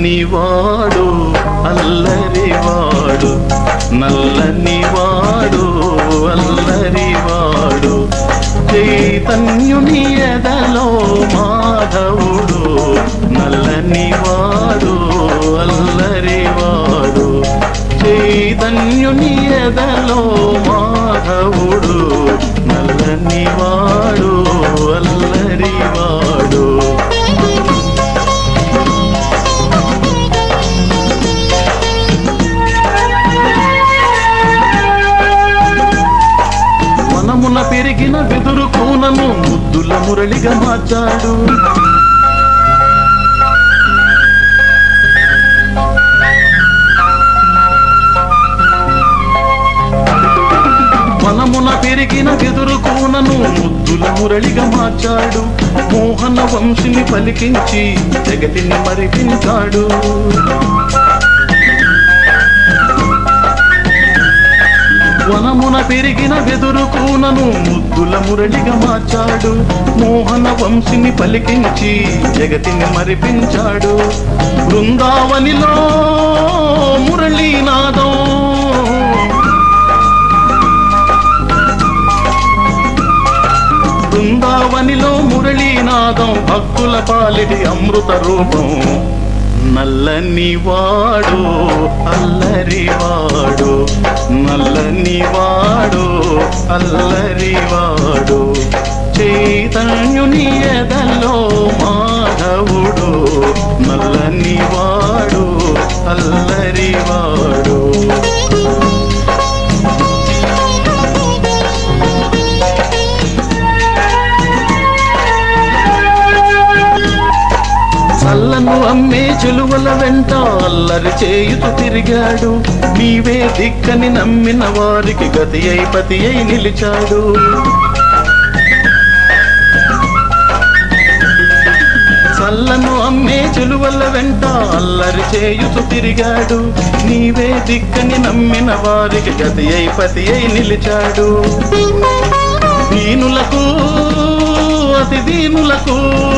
నల్లని వాడు అల్లరి వాడు నల్లని వాడు అల్లరి వాడు చైతన్యుని ఎదలో మాధవుడు నల్లని వాడు అల్లరి వాడు చైతన్యుని ఎదలో మాధవుడు నల్లని వాడు అల్లరి వాడు వనమున పెరిగిన వెదురు కూనను ముద్దుల మురళిగా మార్చాడు వనమున పెరిగిన వెదురు కూనను ముద్దుల మురళిగా మార్చాడు మోహన వంశిని పలికించి జగతిని మరిపించాడు వనమున పెరిగిన వెదురు కూనను ముద్దుల మురళిగా మార్చాడు మోహన వంశిని పలికించి జగతిని మరిపించాడు బృందావనిలో మురళీనాదం బృందావనిలో మురళీనాదం భక్తుల పాలిటి అమృత రూపం నల్లని వాడు అల్లరి వాడు నల్లని వాడు అల్లరి వాడు చైతన్యుని ఎదలో మాధవుడు నల్లని వాడు అల్లరి వాడు చల్లను అమ్మే చెలువల వెంట అల్లరి చేయుతూ తిరిగాడు నీవే దిక్కని నమ్మిన వారికి గతి అయి పతి అయి నిలిచాడు చల్లను అమ్మే చెలువల వెంట అల్లరి చేయుతూ తిరిగాడు నీవే దిక్కని నమ్మిన వారికి గతి అయి పతి అయి నిలిచాడు దీనులకు అతి దీనులకు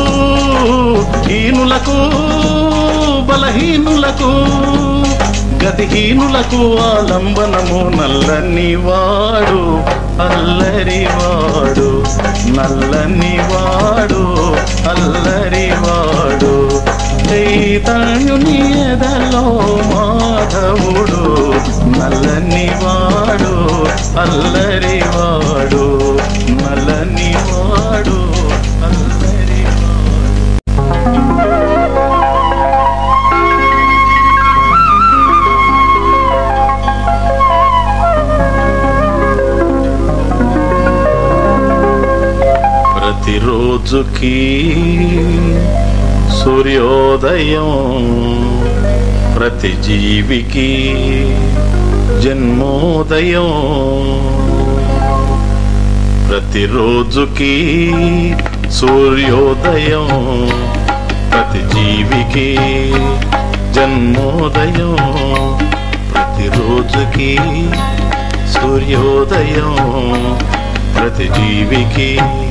హీనులకు బలహీనులకు గతిహీనులకు ఆలంబనము నల్లని వాడు అల్లరి వాడు నల్లని వాడు అల్లరి వాడు చైతన్యుని ఎదలో మాధవుడు నల్లని వాడు అల్లరి వాడు నల్లని వాడు అల్లరి వాడు ప్రతిరోజుకి సూర్యోదయం ప్రతి జీవికి జన్మోదయం ప్రతిరోజుకి సూర్యోదయం ప్రతి జీవికి జన్మోదయం ప్రతిరోజుకి సూర్యోదయం ప్రతి జీవికి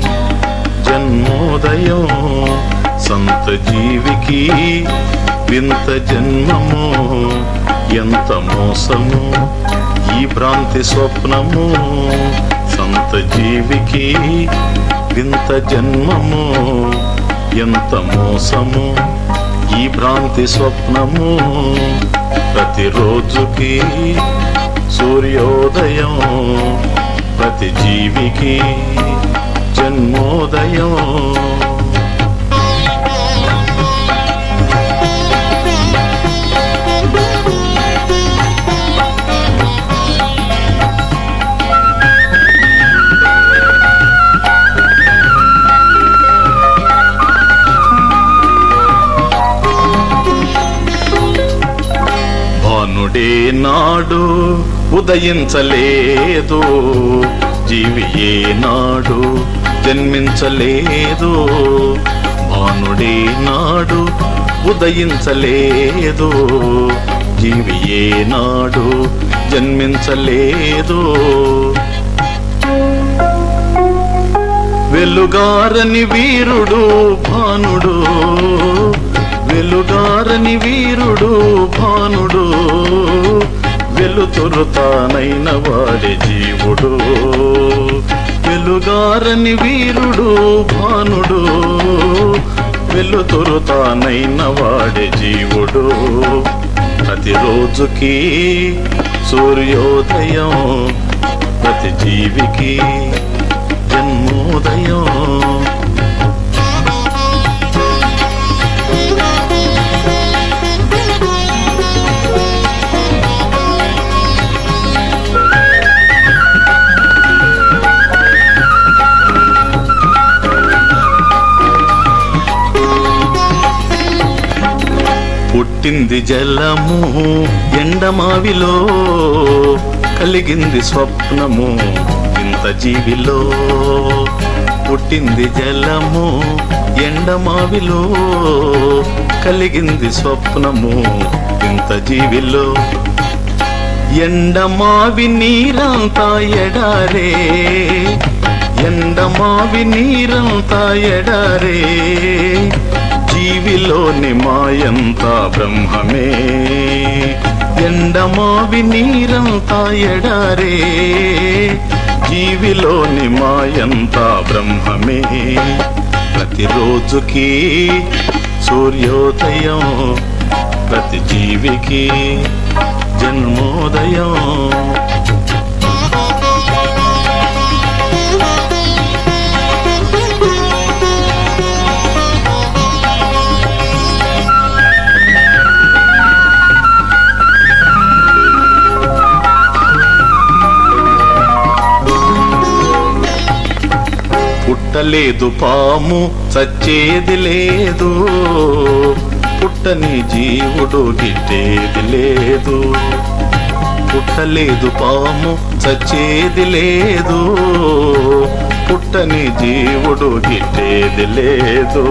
జన్మోదయం సంత జీవికి వింత జన్మము ఎంత మోసము ఈ భ్రాంతి స్వప్నము సంత జీవికి వింత జన్మము ఎంత మోసము ఈ భ్రాంతి స్వప్నము ప్రతిరోజుకి సూర్యోదయం ప్రతి జీవికి జన్మోదయం భానుడే నాడు ఉదయించలేదు జీవి ఏ నాడు జన్మించలేదు భానుడే నాడు ఉదయించలేదు జీవి ఏ నాడు జన్మించలేదు వెలుగారని వీరుడు భానుడు వెలుగారని వీరుడు భానుడు వెలుతురు తానైన వాడే జీవుడు వెలుగారని వీరుడు భానుడు వెలుతురు తానైన వాడే జీవుడు ప్రతిరోజుకి సూర్యోదయం ప్రతి జీవికి జన్మోదయం పుట్టింది జలము ఎండమావిలో కలిగింది స్వప్నము ఇంత జీవిలో పుట్టింది జలము ఎండమావిలో కలిగింది స్వప్నము ఇంత జీవిలో ఎండమావి నీరంతా ఎడారే ఎండమావి నీరంతా ఎడారే జీవిలోని మాయంతా బ్రహ్మమే ఎండమావి నీరంతా ఎడారే జీవిలోని మాయంతా బ్రహ్మమే ప్రతిరోజుకి సూర్యోదయం ప్రతి జీవికి జన్మోదయం పుట్టలేదు పాము చచ్చేది లేదు పుట్టని జీవుడు గిట్టేది లేదు పుట్టలేదు పాము చచ్చేది లేదు పుట్టని జీవుడు గిట్టేది లేదు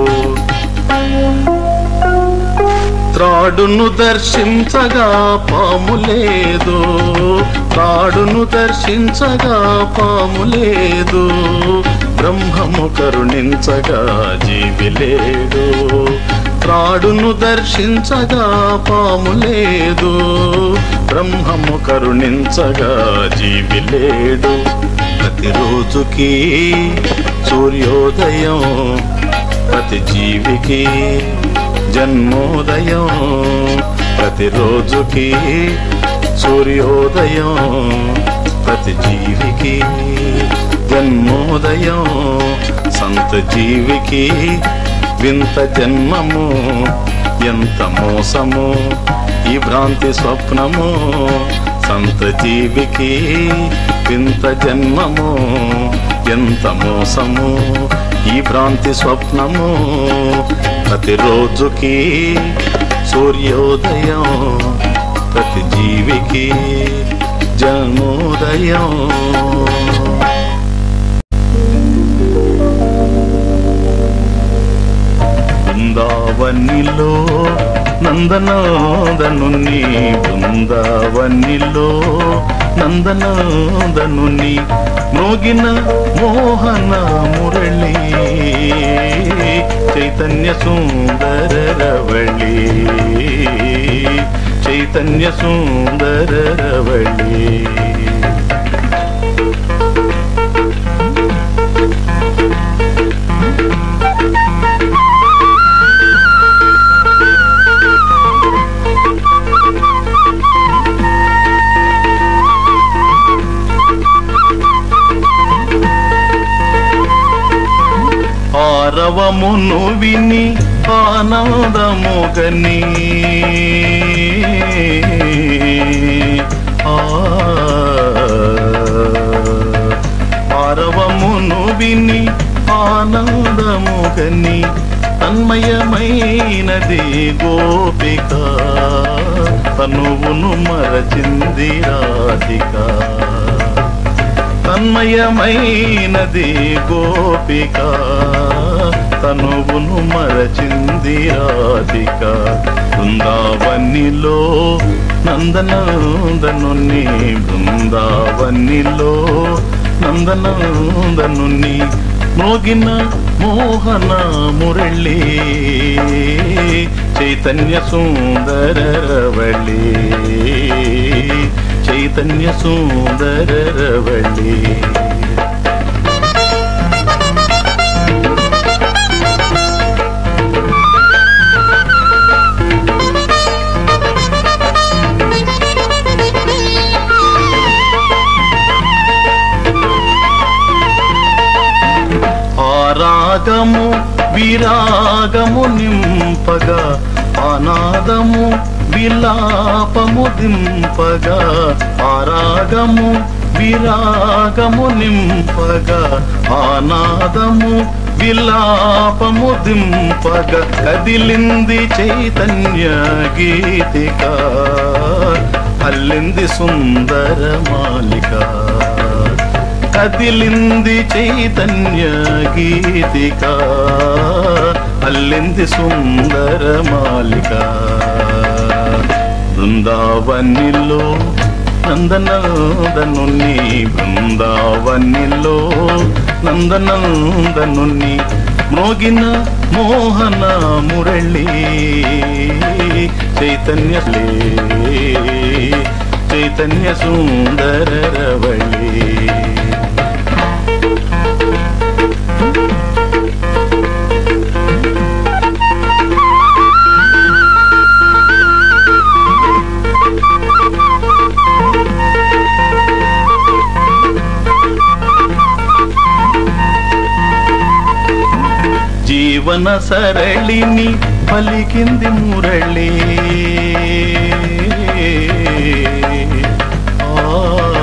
త్రాడును దర్శించగా పాము లేదు త్రాడును దర్శించగా పాము లేదు బ్రహ్మము కరుణించగా జీవి లేడు త్రాడును దర్శించగా పాము లేదు బ్రహ్మము కరుణించగా జీవి లేడు ప్రతిరోజుకి సూర్యోదయం ప్రతి జీవికి జన్మోదయం ప్రతిరోజుకి సూర్యోదయం ప్రతి జీవికి జన్మోదయం సంత జీవికి వింత జన్మము ఎంత మోసము ఈ భ్రాంతి స్వప్నము సంత జీవికి వింత జన్మము ఎంత మోసము ఈ భ్రాంతి స్వప్నము ప్రతిరోజుకి సూర్యోదయం ప్రతి జీవికి జన్మోదయం బృందావనిలో నందనాదనుని బృందావనిలో నందనాదనుని మోగిన మోహన మురళి చైతన్య సుందర రవళి చైతన్య సుందర రవళి ఆరవమును విని ఆనందముగని ఆ ఆరవమును విని ఆనందముగని తన్మయమైనది గోపిక తనువును మరచింది రాధిక తన్మయమైనది గోపిక తనువును మరచింది రాధిక బృందావనిలో నందనందనుని బృందావనిలో నందనందనుని మోగిన మోహన మురళి చైతన్య సుందర రవళి చైతన్య సుందర రవళి ఆరాగము విరాగము నింపగా అనాదము విలాపము దింపగా ఆరాగము విరాగము నింపగా ఆనాదము విలాపము దింపగా కదిలింది చైతన్య గీతిక అల్లింది సుందర మాలిక కదిలింది చైతన్య గీతిక అల్లింది సుందర మాలిక బృందావనిలో నందనందనుని బృందావనిలో నందనందనుని మ్రోగిన మోహన మురళి చైతన్య చైతన్య సుందర రవళి జీవన సరళిని పలికింది మురళి ఆ,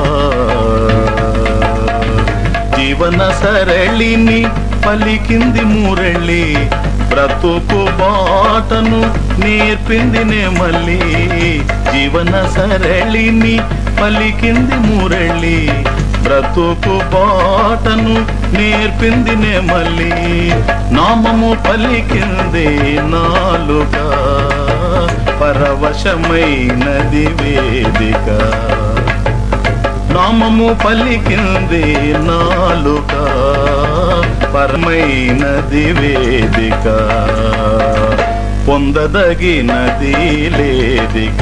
జీవన సరళిని పలికింది మురళి బ్రతుకు బాటను నేర్పింది మళ్ళీ జీవన సరళిని పలికింది మురళి బ్రతుకు బాటను నేర్పింది మళ్ళీ నామము పలికింది నాలుగా పరవశమైనది వేదిక నామము పలికింది నాలుక పరమైనది వేదిక పొందదగినది లేదిక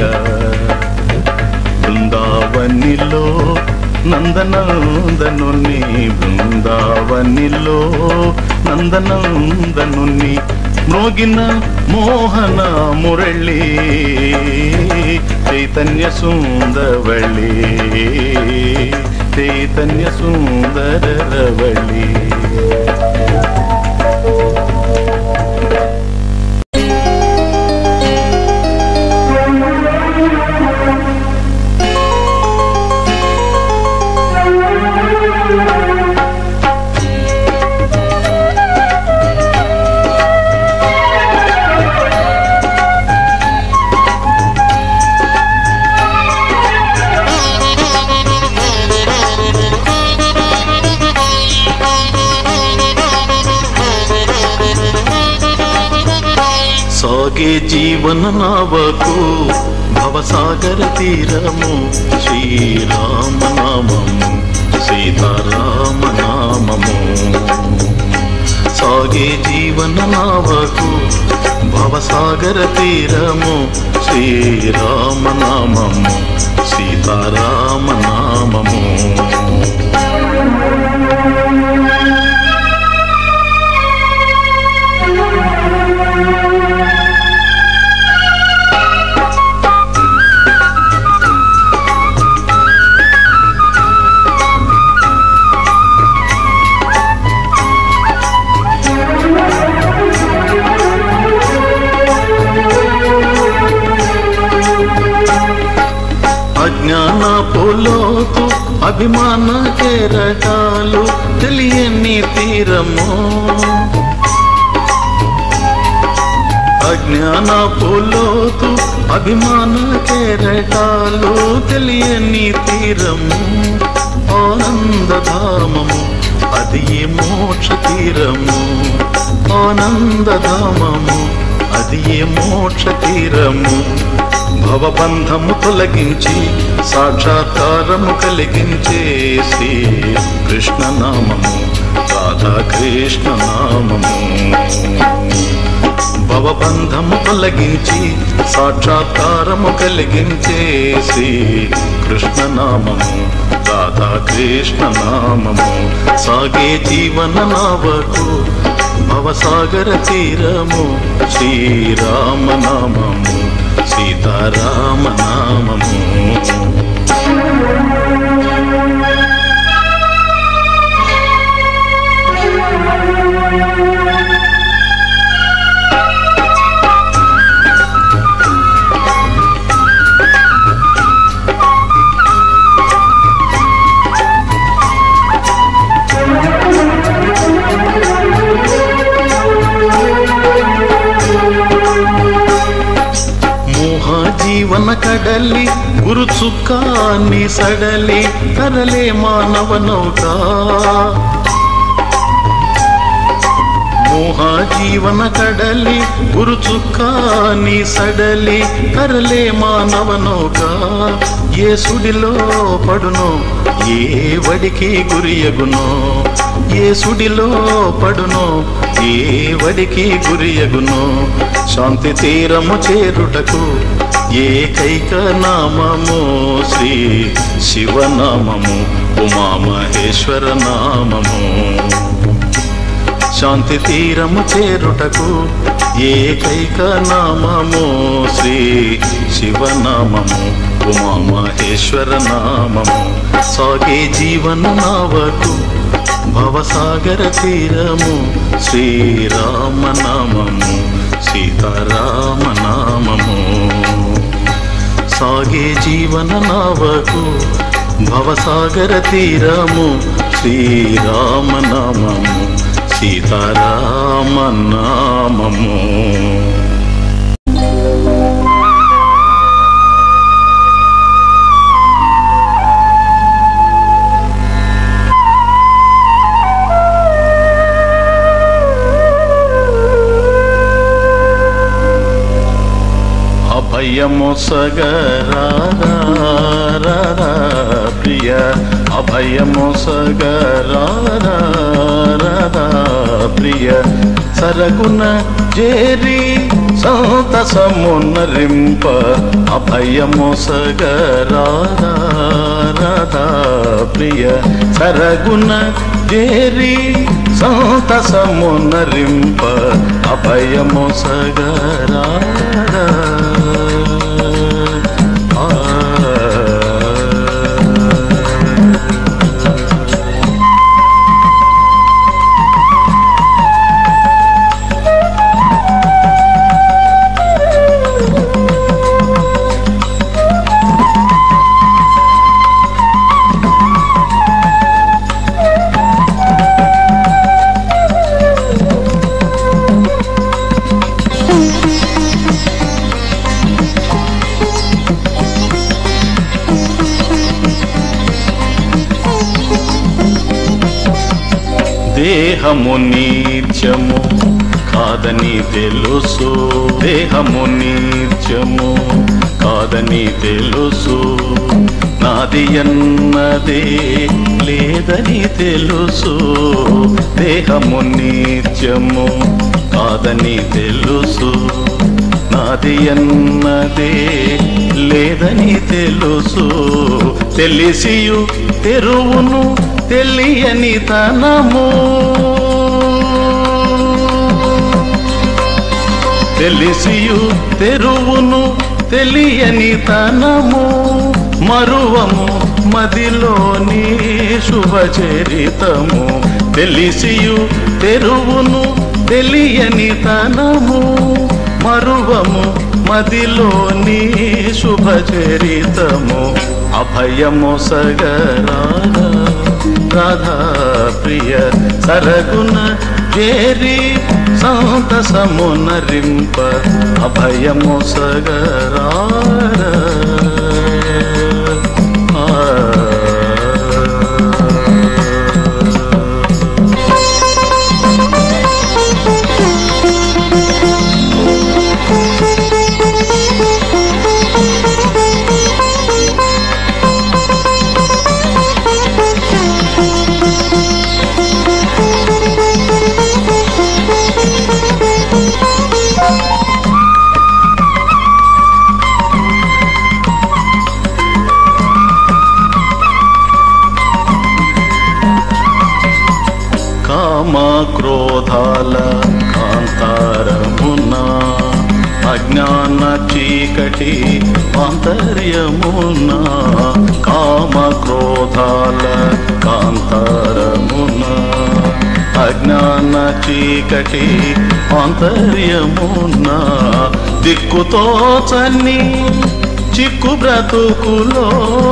బృందావనిలో నందనందనుని బృందావనిలో నందనందనుని మ్రోగిన మోహన మురళి చైతన్య సుందరవళి చైతన్య సుందరవళి సాగే జీవన నావకు భవసాగర తీరము శ్రీరామ నామము సీతారామ నామము సాగే జీవన నావకు భవసాగర తీరము శ్రీరామ నామము సీతారామ నామము అజ్ఞాన పోలోతు అభిమాన కెరటాలు తెలియని తీరము అజ్ఞాన పోలోతు అభిమాన కెరటాలు తెలియని తీరము ఆనందధామము అది ఏ మోక్ష తీరము ఆనందధామము అది ఏ మోక్ష తీరము భవబంధము తొలగించి సాక్షాత్కారము కలిగించే శ్రీ కృష్ణ నామము రాధాకృష్ణ నామము భవబంధము తొలగించి సాక్షాత్కారము కలిగించే శ్రీ కృష్ణ నామము రాధాకృష్ణ నామము సాగే జీవన నావకు భవసాగర తీరము శ్రీరామ నామము సీతారామ నామము ಮೋಹ ಜೀವನ ಕಡಲಿ ಗುರು ಚುಕ್ಕಾನಿ ಸಡಲಿ ತರಲೆ ಮಾನವನೌಕ ಮೋಹ ಜೀವನ ಕಡಲಿ ಗುರು ಚುಕ್ಕಾನಿ ಸಡಲಿ ತರಲೆ ಮಾನವನೌಕ ఏ సుడిలో పడునో ఏ వడికి గురియగునో ఏ సుడిలో పడునో ఏ వడికి గురియగునో శాంతి తీరము చేరుటకు ఏకైక నామము శ్రీ శివనామము ఉమామహేశ్వర నామము శాంతి తీరము చేరుటకు ఏకైక నామము శ్రీ శివనామము ఉమామహేశ్వర నామము సాగే జీవన నావకు భవసాగర తీరము శ్రీరామ నామము సీతారామ నామము సాగే జీవన నావకు భవసాగర తీరము శ్రీరామ నామము సీతారామ నామము అభయము సగరారా ప్రియ అభయము సగరారా ప్రియ సరగున జేరి సంతసమున్నరింప అభయము సగరారా ప్రియ సరగున జేరి సంతసమున్నరింప అభయము సగరారా దేహము నీత్యము కాదని తెలుసు దేహము నీత్యము కాదని తెలుసు నాది అన్నదే లేదని తెలుసు దేహము నీత్యము కాదని తెలుసు నాది అన్నదే లేదని తెలుసు తెలిసియు తెరువును తెలియని తనము తెలిసియు తెరువును తెలియని తనము మరువము మదిలోని శుభచరితము తెలిసియు తెరువును తెలియని తనము మరువము మదిలోని శుభచరితము అభయము సగరాగా రాధా ప్రియ సరగున చేరి సంతసమునరింప అభయము సగరా Thank you. చీకటి ఆంతర్యమున కామ క్రోధాల కాంతారమున అజ్ఞాన చీకటి ఆంతర్యమున దిక్కుతో చన్ని చిక్కు బ్రతుకులో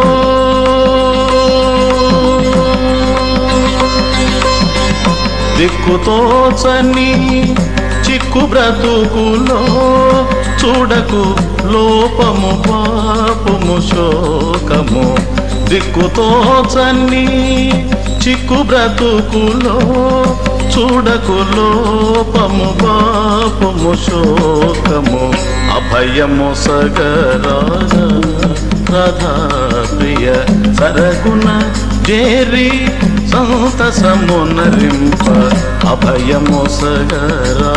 దిక్కుతో చని చిక్కు బ్రతుకులో చూడకు లోపము పాపము శోకము దిక్కుతో చని చిక్కు బ్రతుకులో చూడకు లోపము పాపము శోకము అభయము సగరా రాధా ప్రియ సరగుణ జేరి సంతసమునరింప అభయము సగరా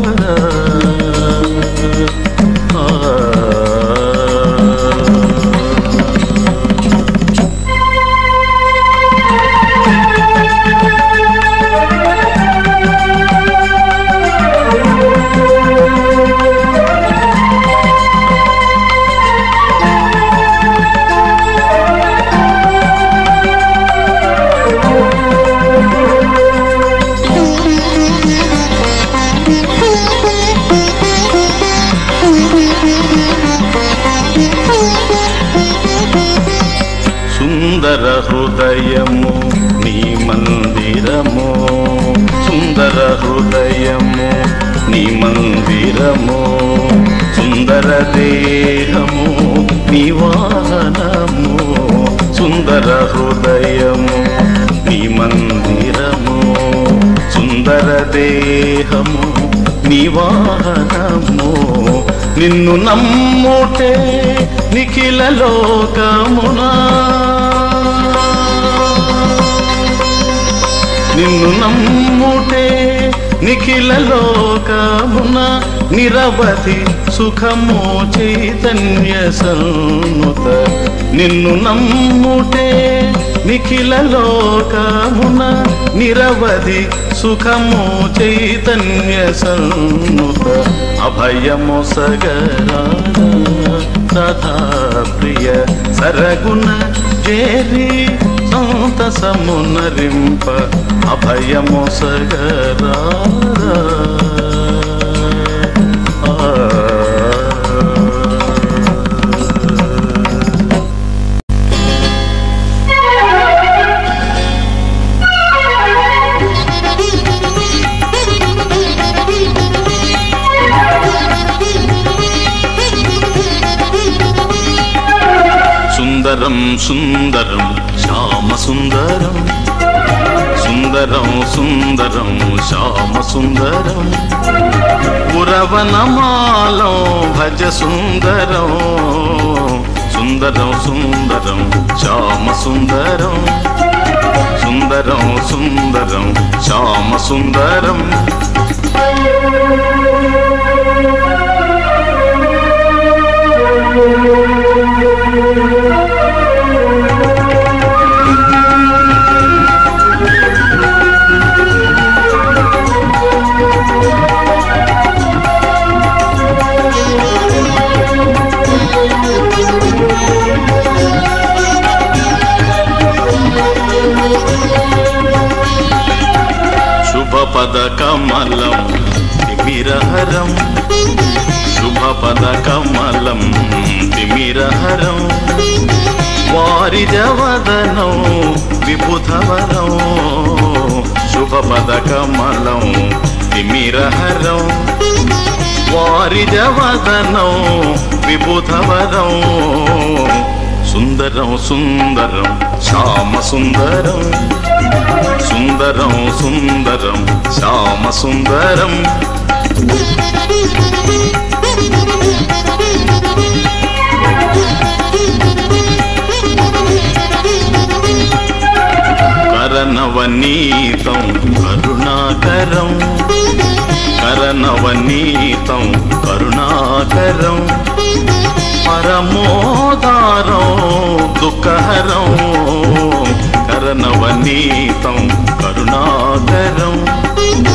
సుందర హృదయము నీ మందిరము సుందర హృదయము నీ మందిరము సుందర దేహము నీ వాహనము సుందర హృదయము నీ మందిరము సుందర దేహము నీ వాహనము నిన్ను నమ్ముటే నిఖిల లోకమునా నిన్ను నమ్ముటే నిఖిల లోకమున నిరవధి సుఖము చైతన్య సన్నుత నిన్ను నమ్ముటే నిఖిల లోకమున నిరవధి సుఖము చైతన్య సన్నుత అభయము సగరా రాధా ప్రియ సరగుణ జేరి సంతసమునరింప అభయము సగరా సుందరం సుందరం శ్యామ సుందరం సుందరం సుందరం శ్యామ సుందరం పురవనమాలం భజ సుందరం సుందరం సుందరం శ్యామ సుందరం సుందరం సుందరం శ్యామ సుందరం శుభపద కమలం తిమిరహరం శుభపద కమలం తిమిరహరం వారిజవదనం విబుధవరం శుభపద కమలం తిమిరహరం వారిజవదనం విబుధవరం సుందరం సుందరం శ్యామ సుందరం సుందరం సుందరం శ్యామ సుందరం కరనవనీతం కరుణాకరం కరనవనీతం కరుణాకరం పరమోదారం దుఃఖహరం కరనవనీతం కరుణాకరం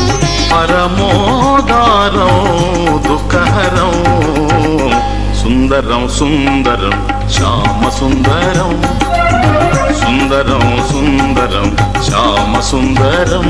పరమోదారం దుఃఖహరం సుందర సుందరం సుందరం శ్యామ సుందరం సుందరం సుందరం శ్యామ సుందరం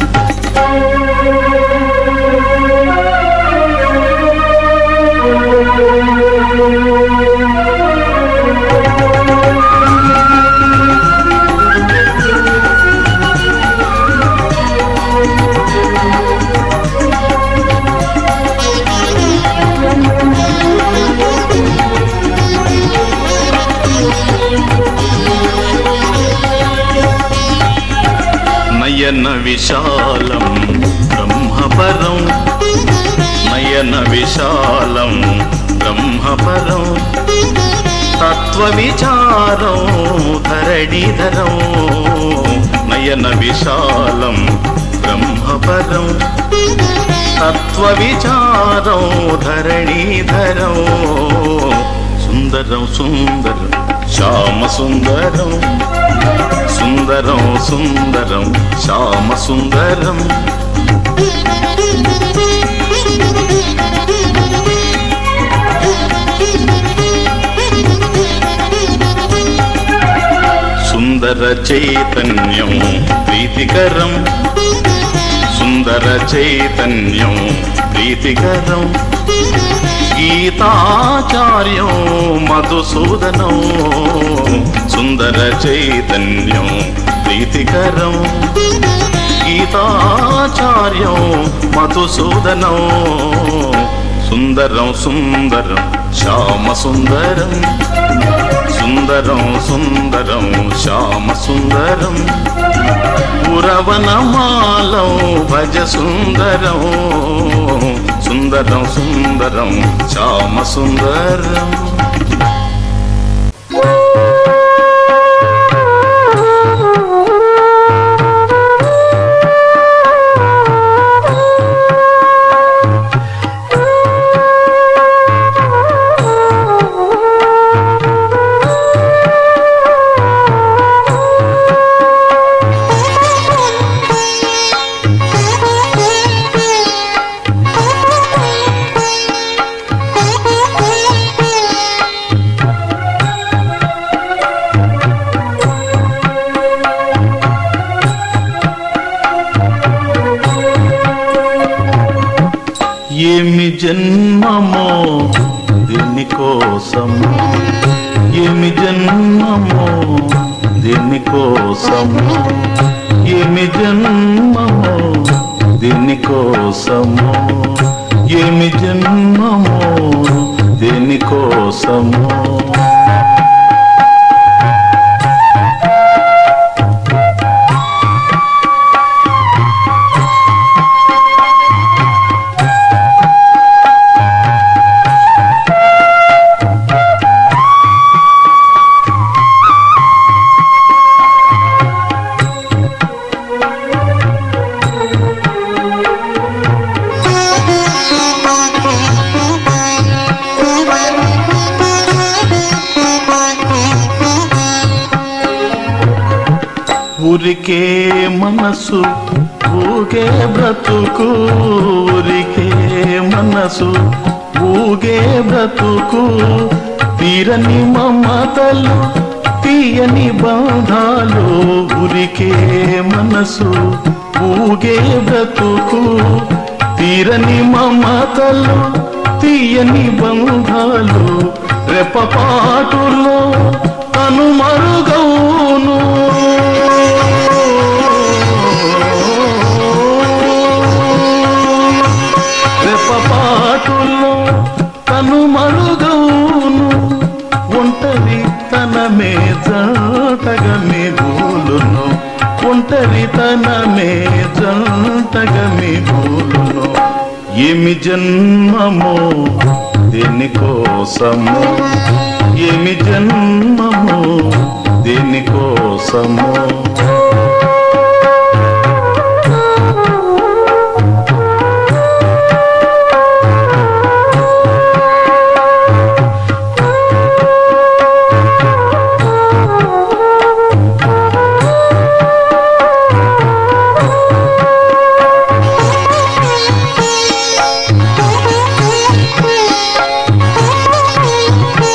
నయన విశాలం బ్రహ్మపరం నయన విశాలం బ్రహ్మపరం తత్వ విచారం ధరణిధరం నయన విశాలం బ్రహ్మపరం తత్వ విచారం ధరణిధరం సుందరం సుందరం శ్యామ సుందరం సుందరం సుందరం శ్యామ సుందరం సుందర చైతన్యం ప్రీతికరం సుందర చైతన్యం ప్రీతికరం గీతాచార్యం మధుసూదనం సుందర చైతన్యం ప్రీతికరం గీతాచార్యం మధుసూదనం సుందరం సుందరం శ్యామ సుందరం సుందరం సుందరం శ్యామ సుందరం పురవనమాలం భజ సుందరం సుందరం సుందరం శ్యామ సుందరం ఏమి జన్మమో దీనికోసము ఏమి జన్మమో దీనికోసము ఏమి జన్మమో దీనికోసము ఏమి జన్మమో దీనికోసము ఊరికే మనసు ఊగే బ్రతుకు ఊరికే మనసు ఊగే బ్రతుకు తీరని మమతలు తీయని బంధాలు ఊరికే మనసు ఊగే బ్రతుకు తీరని మమతలు తీయని బంధాలు రెప్పపాటులో తను మరుగవును రెప్పపాటులో తను మరుగవును ఒంటరి తనమే జంటగా మిగులును ఒంటరి తనమే జంటగా మిగులును ఏమి జన్మమో దేనికోసము ఏమి జన్మమో దేనికోసము Thank you.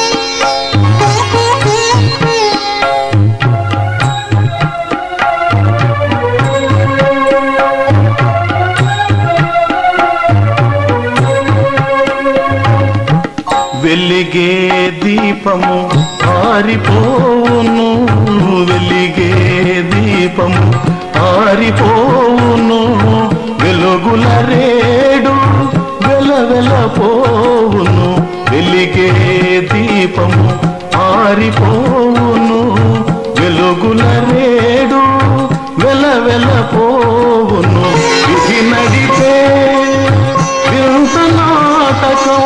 వెలిగే దీపము ఆరిపోవును వెలిగే దీపము ఆరిపోవును వెలుగుల రేడు వెల పోవును వెలిగే దీపము ఆరిపోవును వెలుగుల రేడు వెల వెల పోవును విధి నడిపే వింత నాటకం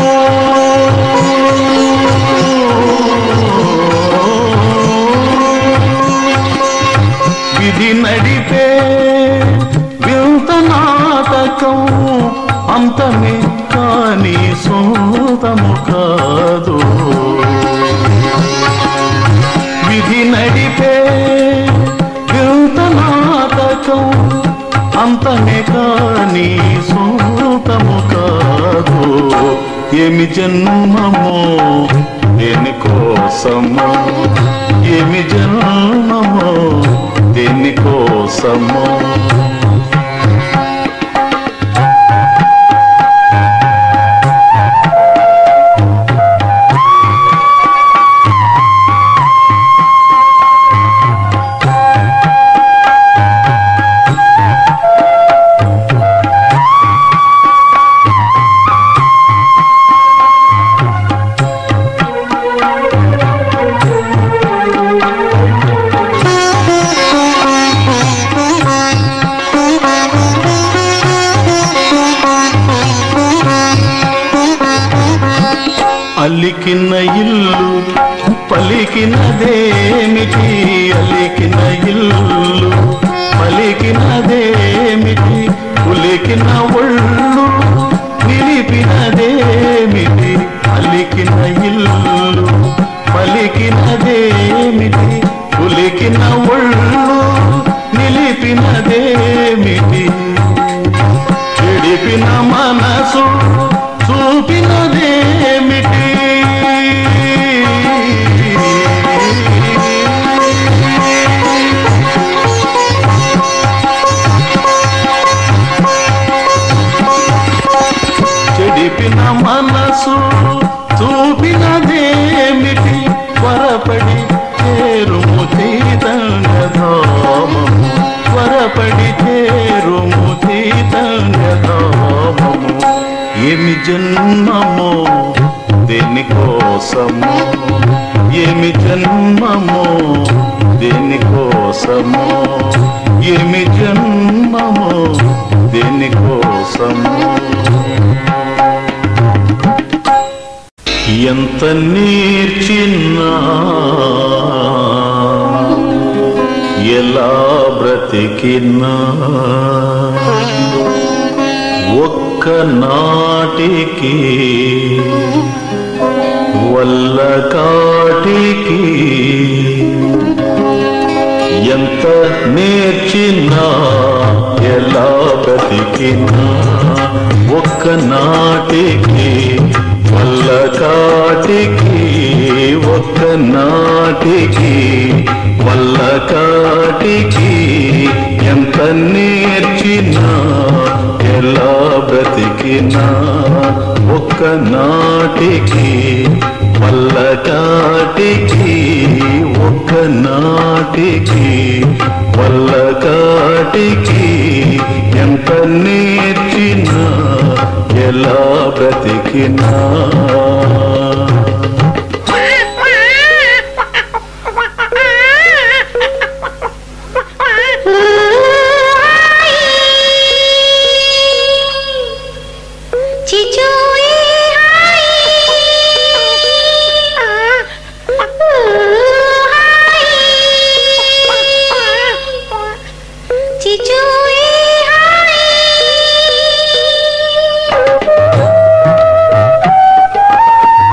విధి నడిపే వింత నాటకం అంతమే కాని సొంతము కాదు విధి నడిపే వింత నాటకం అంతమే కాని సొంతము కాదు ఏమి జన్మమో దేనికోసమో ఏమి జన్మమో దేనికోసమో అలికిన ఇల్లు పలికినదేమిటి అలికిన ఇల్లు పలికినదేమిటి ఉలికిన ఒళ్ళు నిలిపినదేమిటి అలికిన ఇల్లు పలికినదేమిటి ఉలికిన ఒళ్ళు నిలిపినదేమిటి చెడిపిన మనసు చూపినదేమిటి చెడిపిన మనసు చూపినదేమిటి త్వరపడి చేరుము చైతన్యధామము త్వరపడి చేరుము చైతన్యధామము ఏమి జన్మమో దేనికోసము ఏమి జన్మమో దేనికోసము ఏమి జన్మమో దేనికోసము ఎంత నేర్చినా ఎలా బ్రతికినా ఒక్క నాటికి వల్ల కాటికి ఎంత నేర్చినా ఎలా బ్రతికినా ఒక్క నాటికి వల్ల కాటికి ఒక్క నాటికి వల్ల కాటికి ఎంత నేర్చినా ఎలా బ్రతికినా ఒక్క నాటికి వల్ల కాటికి ఒక్క నాటికి వల్ల కాటికి ఎంత నేర్చినా ఎలా బ్రతికినా చిచోయే చిచోయే హాయ్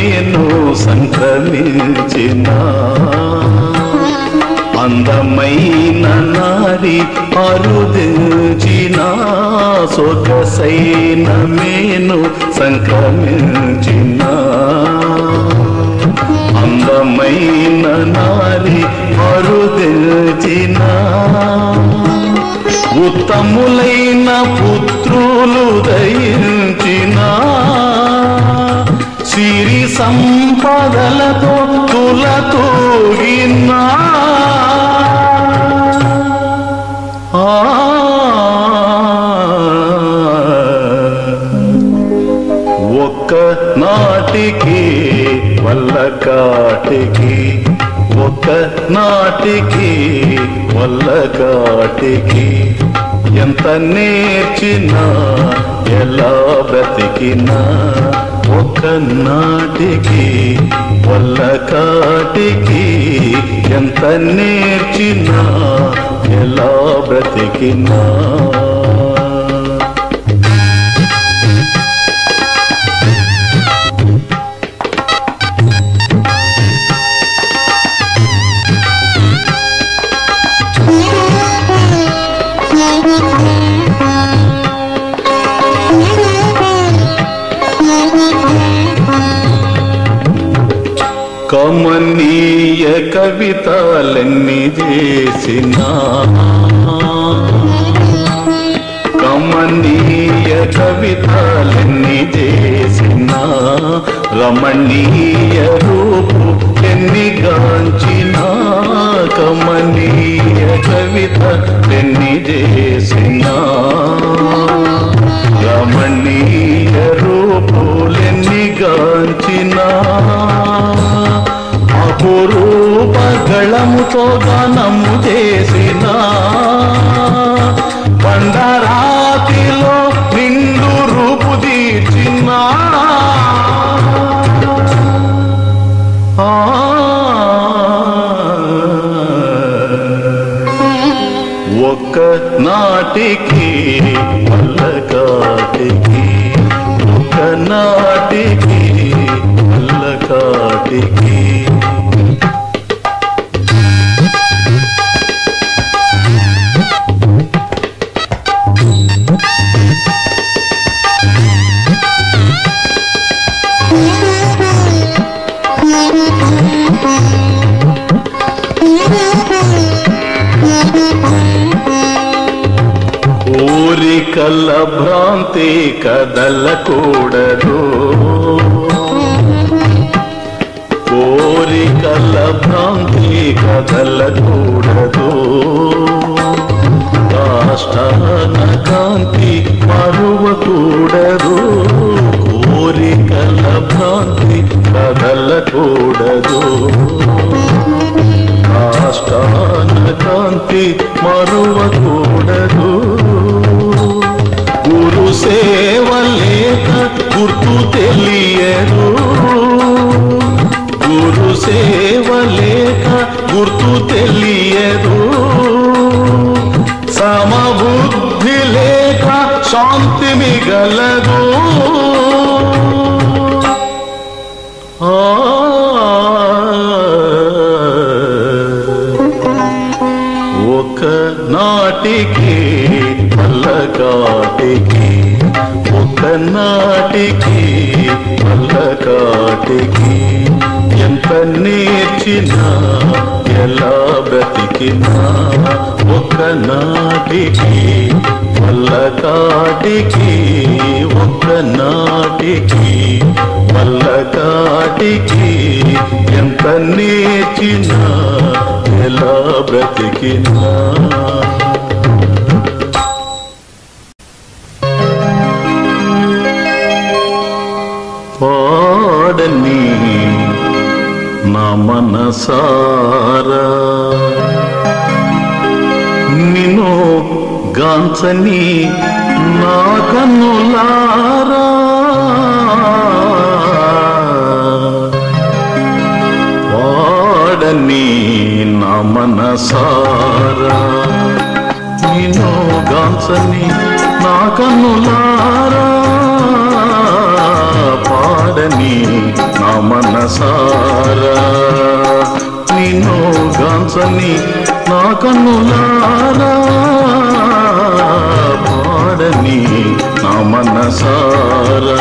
నేను సంక్రమించిన అందమైన నారి అరుదించిన సొగసైన మేను సంక్రమించిన అందమైన నారి అరుదించిన ఉత్తములైన పుత్రులు దయించిన సిరి సంపదలతో తులతూగినా ఆ ఒక్క నాటికి వల్ల కాటికి ఒక్క నాటికి వల్ల కాటికి ఎంత నేర్చినా ఎలా బ్రతికినా ఒక్క నాటికి వల్ల కాటికి ఎంత నేర్చినా ఎలా బ్రతికినా కమనీయ కవితలన్నీ చేసినా కమనీయ కవితలన్నీ చేసినా రమణీయ రూపు ఎన్ని గాంచినా కమనీయ కవిత ఎన్ని చేసినా రమణీయ రూపులెన్ని గాంచినా అపురూపగళముతో గానము చేసిన పండరాతిలో నిండు రూపు తీర్చిన ఒక్క నాటికి వల్ల కాటికి ఒక్క నాటికి వల్ల కాటికి కోరికల భ్రాంతి కదలకూడదు కోరికల భ్రాంతి కదలకూడదు కాష్టాన కాంతి మరువకూడదు కోరికల భ్రాంతి కదలకూడదు కాష్టాన కాంతి మరువకూడదు గురు సేవ లేక గుర్తు తెలియదు గురు సేవ లేక గుర్తు తెలియదు సమబుద్ధి లేక శాంతి మిగలదు ఒక నాటికి పల్లకాటికి ఒక నాటికి పల్లకాటికి ఎంత నేర్చినా ఎలా బ్రతికినా ఒక నాటికి పల్లకాటికి ఒక నాటికి పల్లకాటికి ఎంత నేర్చినా ఎలా బ్రతికినా పాడని నా మనసారా నిన్ను గాంచని నా కన్నులారా పాడని నా మనసారా నిన్ను గాంచని నా కన్నులారా పాడని నా మనసారా నిన్ను గాంచని నా కన్నులారా పాడని నా మనసారా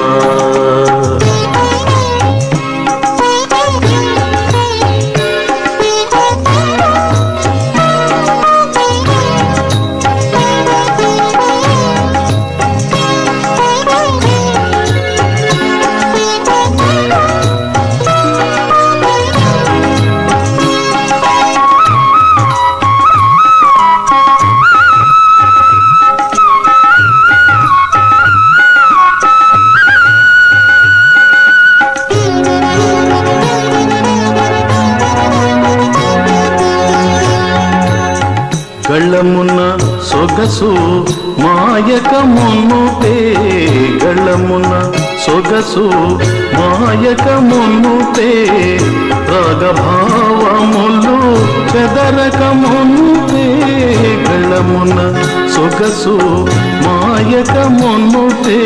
గళ్ళమున్న సొగసు మాయక మున్నుతే గళ్ళమున్న సొగసు మాయక మున్నుతే రాగభావములు చెదరక మున్నుతే గళ్ళమున్న సొగసు మాయక మున్నుతే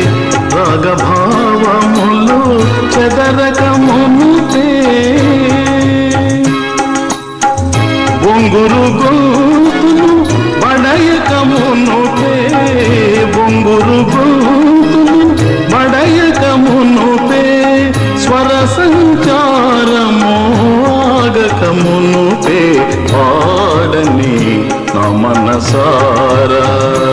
రాగభావములు చెదరక మున్నుతే బొంగురు గొంతును బడయకమునుపే బొంగురు గొంతును బడయకమునుపే స్వర సంచారము ఆగకమునుపే పాడని నా మనసారా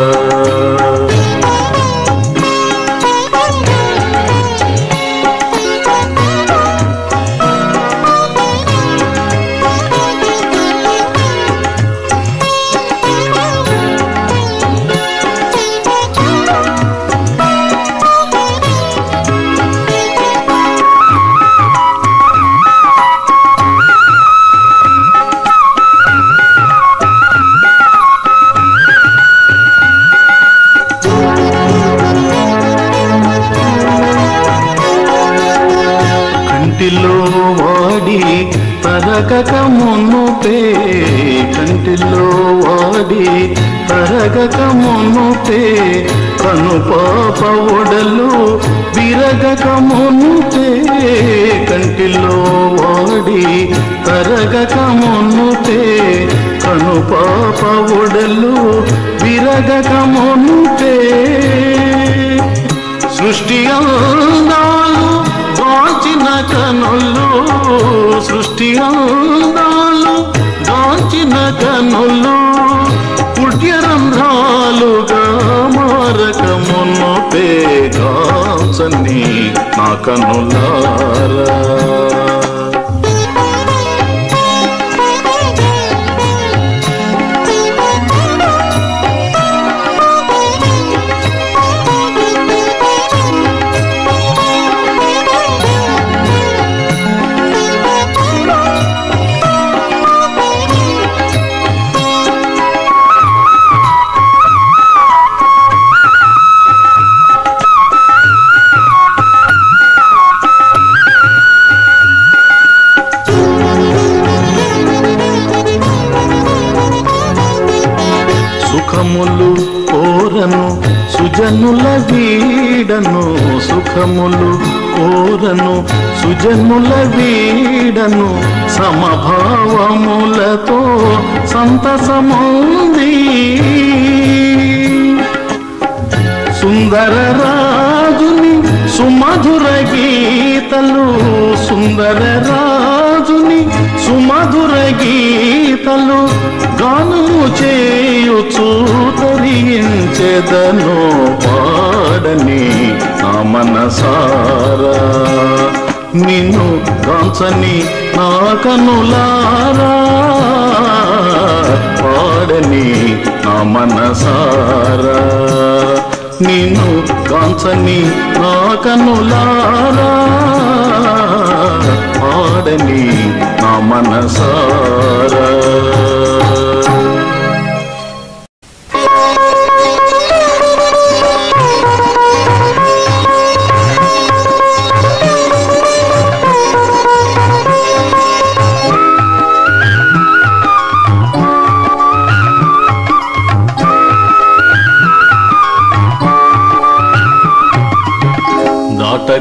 కంటిలో వాడి తరగక మున్నుపే కంటిలో వాడి తరగక మున్నుపే కను పాప ఒడలు విరగక మున్నుపే కంటిలో వాడి తరగక మున్నుపే కను పాప ఒడలు విరగక మున్నుపే సృష్టి అందాలు దాచిన కనులు సృష్టి అందాలు దాచిన కనులు పుట్యరంధ్రాలుగా మారక మున్నపే కాచని నా కనులారా సుఖములు కోరను సుజనుల వీడను సుఖములు కోరను సుజనుల వీడను సమభావములతో సంతసముంది సుందర రాజుని సుమధుర గీతలు సుందర రాజుని సుమధుర గీతలు గానము చేయుచు తరించెదను పాడని నా మనసారా నిన్ను కాంచని నా కనులారా పాడని నా మనసారా నిన్ను కాంచని నా కనులారా పాడని నా మనసారా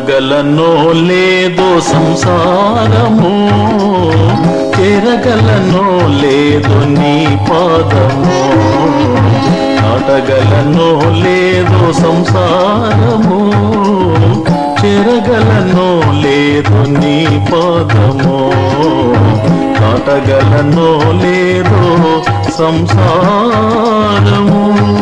దాటగలనో లేదో సంసారము చేరగలనో లేదో నీ పాదము దాటగలనో లేదో సంసారము చేరగలనో లేదో నీ పాదము దాటగలనో లేదో సంసారము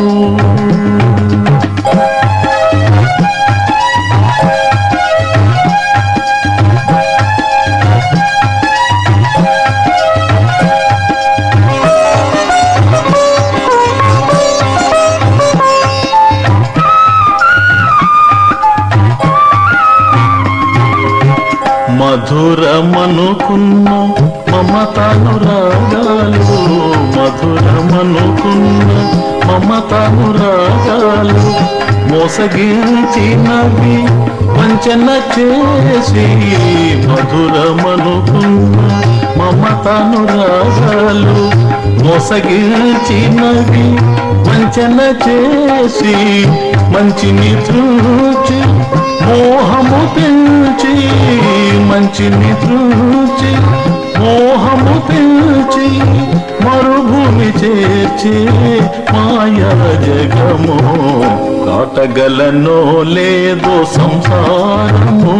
మధురమనుకున్న మమతానురాగాలు మధురమనుకున్న మమతానురాగాలు మోసగించినవి వంచన చేసి మధురమనుకున్న మమతానురాగాలు మోసగించినవి వంచన చేసి మంచిని త్రూచి మోహము పెంచి మంచిని త్రూచి మోహము పెంచి మరుభూమి చేర్చి మాయా జగము కాటగలనో లేదో సంసారము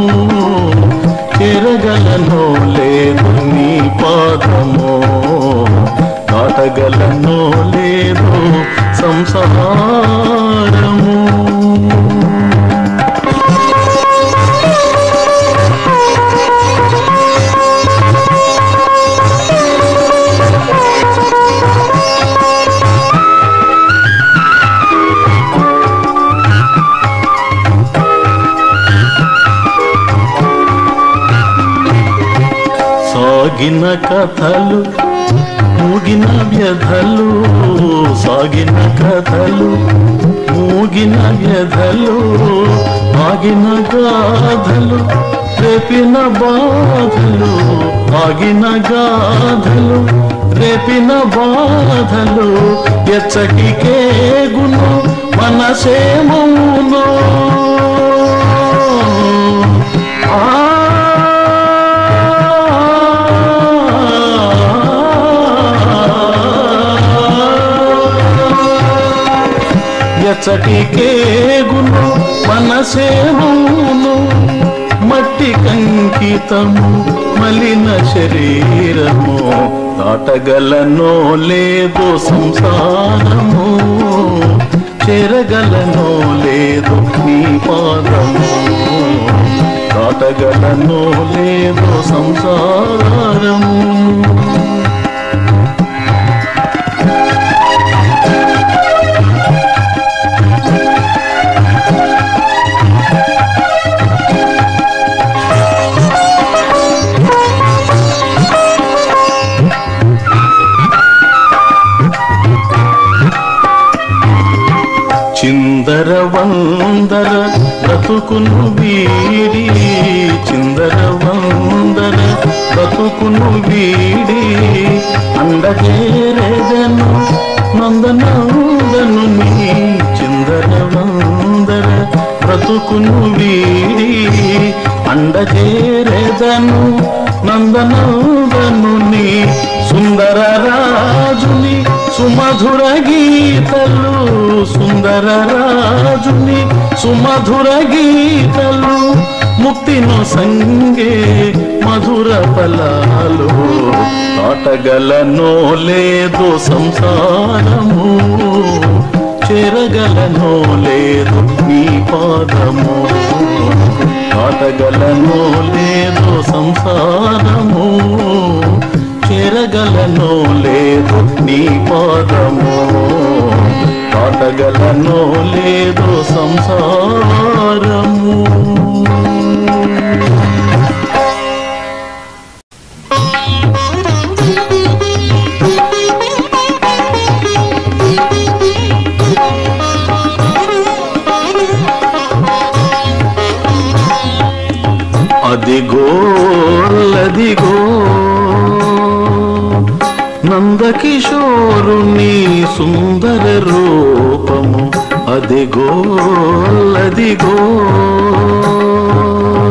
చెరగలనో లేదు నీ పాదము కాటగలనో లేదు సంసారము సాగిన కథలు మూగిన వ్యధలు సాగిన కథలు మూగిన వ్యధలు ఆగిన గాథలు రేపిన బాధలు ఆగిన గాథలు రేపిన బాధలు ఎచ్చటికే గును మనసేమౌనో ఎచ్చటికే గును మనసేమును మట్టి కంకితము మలిన శరీరము దాటగలనో లేదో సంసారము చేరగలనో లేదు నీ పాదము దాటగలనో లేదో సంసారము చిందర వందర బ్రతుకును వీడి చిందర వందర బ్రతుకును వీడి అండచేరేదను నందనందను నీ చిందర వందర బ్రతుకును వీడి అండచేరేదను నందనందను నీ సుందర రాజుని సుమధుర గీతలు సుందర రాజుని సుమధుర గీతలు ముక్తిను సంగే మధుర ఫలాలు కాటగలనో లేదు సంసారము చేరగలనో లేదు నీ పాదము కాటగలనో లేదు సంసారము చేరగలనో లేదు నీ పాదము కాటగలనో లేదు సంసారము అదిగో అదిగో నందకిషోరుని సుందర రూపము అదిగో అదిగో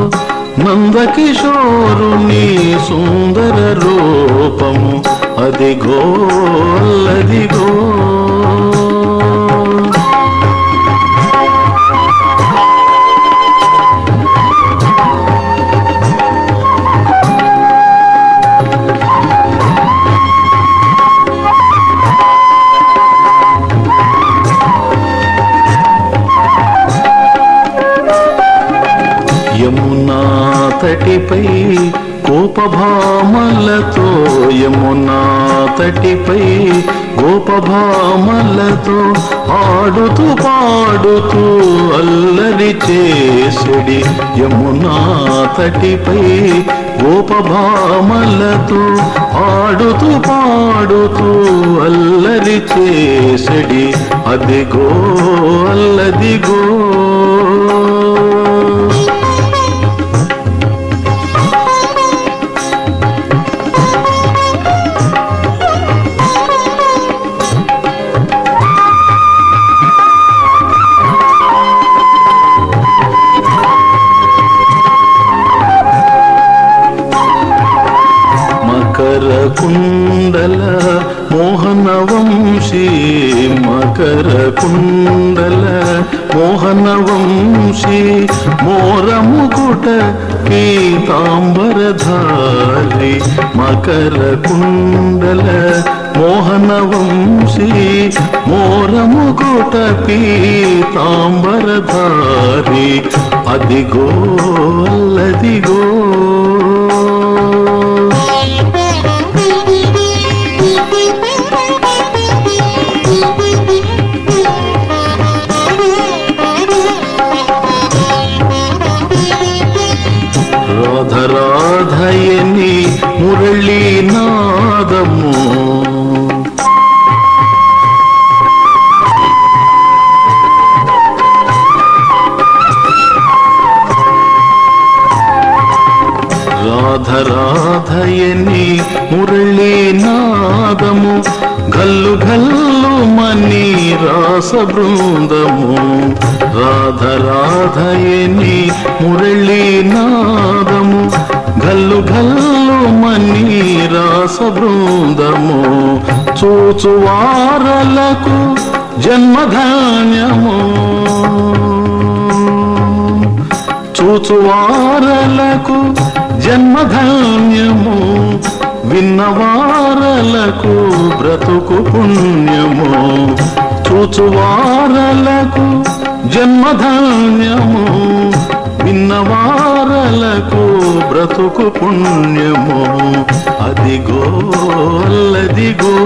నందకిషోరుని సుందర రూపము అదిగో అల్లదిగో యమునా తటిపై గోపభామలతో యమునా తటిపై గోపభామలతో ఆడుతూ పాడుతూ అల్లరి చేసిడి యమునా తటిపై గోపభామలతో ఆడుతూ పాడుతూ అల్లరి చేసిడి అదిగో అల్లదిగో మకర కుండల మోహన వంశీ మకర కుండల మోహన వంశీ మోరముకుట పీతాంబరధారి మకర కుండల మోహన వంశీ మోరముకుట పీతాంబరధారి అదిగో అల్లదిగో రాధరాధయని మురళీ నాదము రాధరాధయని మురళీ నాదము గల్లు గల్లు మని రాస బృందము రాధరాధయని మురళీ నాదము గల్లు గల్లు మని రాస బృందము చూచువారలకు జన్మధాన్యము చూచువారలకు జన్మధాన్యము విన్నవారలకు బ్రతుకు పుణ్యము చూచువారలకు జన్మధాన్యము విన్నవారలకు బ్రతుకు పుణ్యము అదిగో అల్లదిగో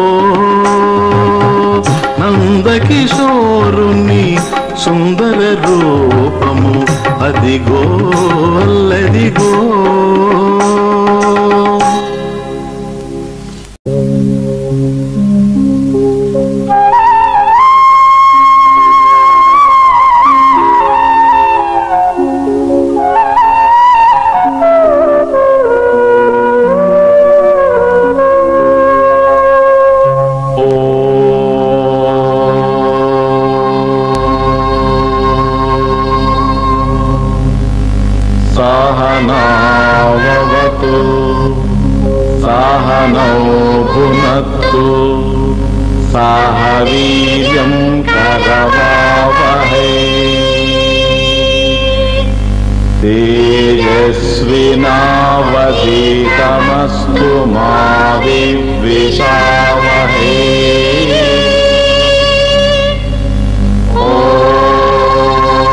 నందకిషోరుని సుందర రూపము అదిగో అల్లదిగో सहनावतु सहनौ भुनक्तु सह वीर्यं करवावहै तेजस्विनावधीतमस्तु मा विद्विषावहै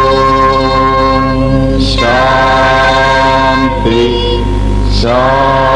ॐ शान्ति शान्ति